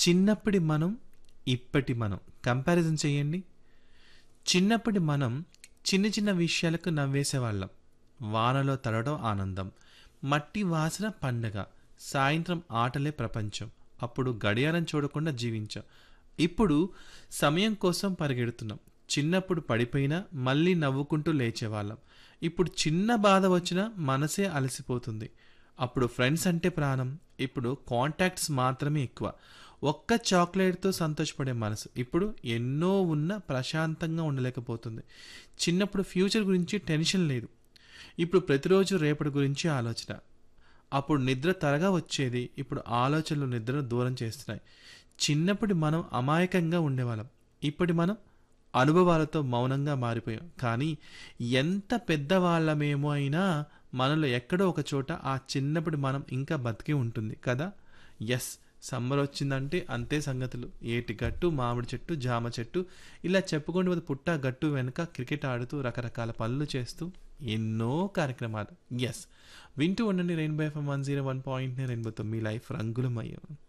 చిన్నప్పటి మనం ఇప్పటి మనం కంపారిజన్ చేయండి చిన్నప్పటి మనం చిన్న చిన్న విషయాలకు నవ్వేసేవాళ్ళం వానలో తడవడం ఆనందం మట్టి వాసన పండగ సాయంత్రం ఆటలే ప్రపంచం అప్పుడు గడియారం చూడకుండా జీవించాం ఇప్పుడు సమయం కోసం పరిగెడుతున్నాం చిన్నప్పుడు పడిపోయినా మళ్ళీ నవ్వుకుంటూ లేచేవాళ్ళం ఇప్పుడు చిన్న బాధ వచ్చినా మనసే అలసిపోతుంది అప్పుడు ఫ్రెండ్స్ అంటే ప్రాణం ఇప్పుడు కాంటాక్ట్స్ మాత్రమే ఎక్కువ ఒక్క చాక్లెట్తో సంతోషపడే మనసు ఇప్పుడు ఎన్నో ఉన్న ప్రశాంతంగా ఉండలేకపోతుంది చిన్నప్పుడు ఫ్యూచర్ గురించి టెన్షన్ లేదు ఇప్పుడు ప్రతిరోజు రేపటి గురించి ఆలోచన అప్పుడు నిద్ర త్వరగా వచ్చేది ఇప్పుడు ఆలోచనలు నిద్రను దూరం చేస్తున్నాయి చిన్నప్పటి మనం అమాయకంగా ఉండేవాళ్ళం ఇప్పటి మనం అనుభవాలతో మౌనంగా మారిపోయాం కానీ ఎంత పెద్దవాళ్ళమేమో అయినా మనలో ఎక్కడో ఒక చోట ఆ చిన్నప్పటి మనం ఇంకా బతికి ఉంటుంది కదా ఎస్ సమ్మర్ వచ్చిందంటే అంతే సంగతులు ఏటి గట్టు మామిడి చెట్టు జామ చెట్టు ఇలా చెప్పుకుంటూ పోతే పుట్ట గట్టు వెనుక క్రికెట్ ఆడుతూ రకరకాల పనులు చేస్తూ ఎన్నో కార్యక్రమాలు ఎస్ వింటూ ఉండండి rainbow FM one zero one point రెయిన్బోతో మీ లైఫ్ రంగులమయ్యాం